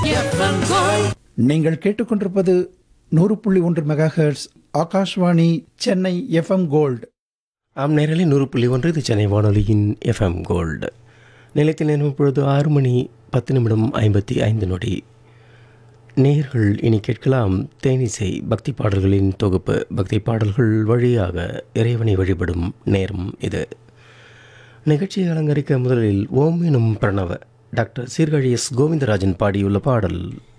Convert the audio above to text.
FM gold நீங்கள் கேட்டுக்கொண்டிருப்பது நூறு புள்ளி ஒன்று megahertz Akashvani Chennai FM gold AM நேரலை நூறு புள்ளி ஒன்று இது சென்னை வானொலியின் எஃப்எம் கோல்டு நிலையத்தில் நேரம் இப்பொழுது ஆறு மணி பத்து நிமிடம் ஐம்பத்தி ஐந்து நொடி நேயர்கள் இனி கேட்கலாம் தேனிசை பக்தி பாடல்களின் தொகுப்பு பக்தி பாடல்கள் வழியாக இறைவனை வழிபடும் நேரம் இது நிகழ்ச்சியை அலங்கரிக்க முதலில் ஓம் எனும் பிரணவ டாக்டர் சீர்காழி எஸ் கோவிந்தராஜன் பாடியுள்ள பாடல்